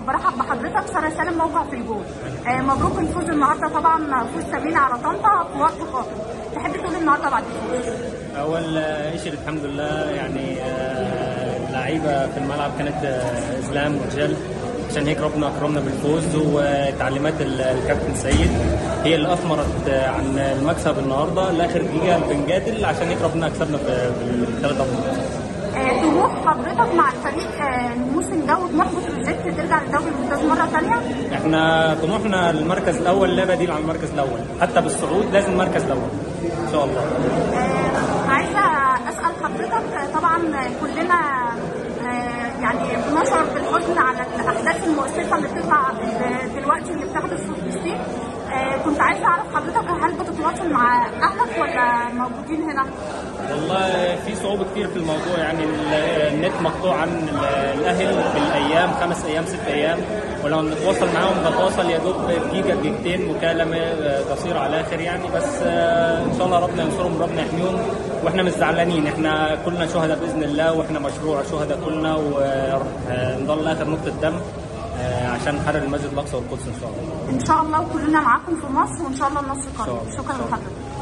برحب بحضرتك ساره سالم موقع في الجول آه، مبروك الفوز النهارده طبعا فوز ثمين على طنطا في وقت قاتل تحب تقول النهارده بعد الفوز اول اشرت الحمد لله يعني آه، اللعيبه في الملعب كانت آه، اسلام ورجال عشان هيك ربنا اكرمنا بالفوز وتعليمات ال- الكابتن سيد هي اللي اثمرت آه، عن المكسب النهارده لاخر دقيقه بنجادل عشان هيك ربنا كسبنا في بالثلاثه بونت آه، طموح حضرتك مع الفريق آه، الموسم ده وطموح بتروجيت ترجع للدوري الممتاز مره ثانيه احنا طموحنا المركز الاول لا بديل عن المركز الاول حتى بالصعود لازم المركز الاول ان شاء الله آه، عايزه اسال حضرتك آه، طبعا كلنا آه، يعني بنشعر بالحزن على الاحداث المؤسفه اللي بتطلع آه، دلوقتي اللي بتحدث في فلسطين آه، كنت عايزه اعرف حضرتك هل بتتواصل مع اهلك ولا موجودين هنا؟ والله في صعوبة كتير في الموضوع يعني ال- النت مقطوع عن ال- الأهل بالأيام خمس أيام ست أيام ولما بنتواصل معاهم بتواصل يا دوب دقيقة دقيقتين مكالمة آه، قصيرة على الآخر يعني بس آه، إن شاء الله ربنا ينصرهم ربنا يحميهم وإحنا مش زعلانين إحنا كلنا شهداء بإذن الله وإحنا مشروع شهداء كلنا ونضل آخر نقطة دم آه، عشان نحرر المسجد الأقصى والقدس إن شاء الله ان شاء الله وكلنا معاكم في مصر وان شاء الله النصر شاء قريب الله. شكرا شاء الله. لحضرتك